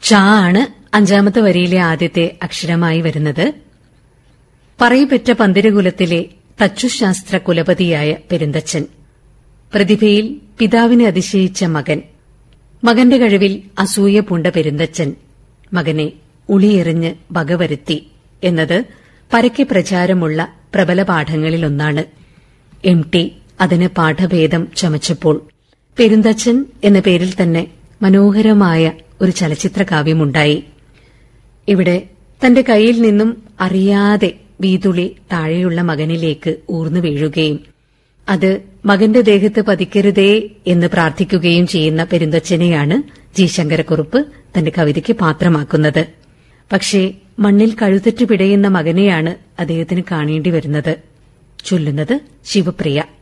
ഷാ ആണ് അഞ്ചാമത്തെ വരിയിലെ ആദ്യത്തെ അക്ഷരമായി വരുന്നത് പറയപ്പെട്ട പന്തിരകുലത്തിലെ തച്ചുശാസ്ത്ര കുലപതിയായ പെരുന്തച്ചൻ പ്രതിഭയിൽ പിതാവിനെ അതിശയിച്ച മകൻ മകന്റെ കഴിവിൽ അസൂയ പൂണ്ട പെരുന്തച്ചൻ മകനെ ഉളിയെറിഞ്ഞ് വകവരുത്തി എന്നത് പരക്കെ പ്രചാരമുള്ള പ്രബല പാഠങ്ങളിലൊന്നാണ് എം ടി അതിന് പാഠഭേദം ചമച്ചപ്പോൾ പെരുന്തച്ചൻ എന്ന പേരിൽ തന്നെ മനോഹരമായ ഒരു ചലച്ചിത്ര കാവ്യമുണ്ടായി ഇവിടെ തന്റെ കയ്യിൽ നിന്നും അറിയാതെ വീതുളി താഴെയുള്ള മകനിലേക്ക് ഊർന്നു വീഴുകയും അത് മകന്റെ ദേഹത്ത് പതിക്കരുതേ എന്ന് പ്രാർത്ഥിക്കുകയും ചെയ്യുന്ന പെരുന്തച്ഛനെയാണ് ജി ശങ്കരക്കുറുപ്പ് തന്റെ കവിതയ്ക്ക് പാത്രമാക്കുന്നത് പക്ഷേ മണ്ണിൽ കഴുതറ്റ് പിടയുന്ന മകനെയാണ് അദ്ദേഹത്തിന് കാണേണ്ടി വരുന്നത് ചൊല്ലുന്നത് ശിവപ്രിയ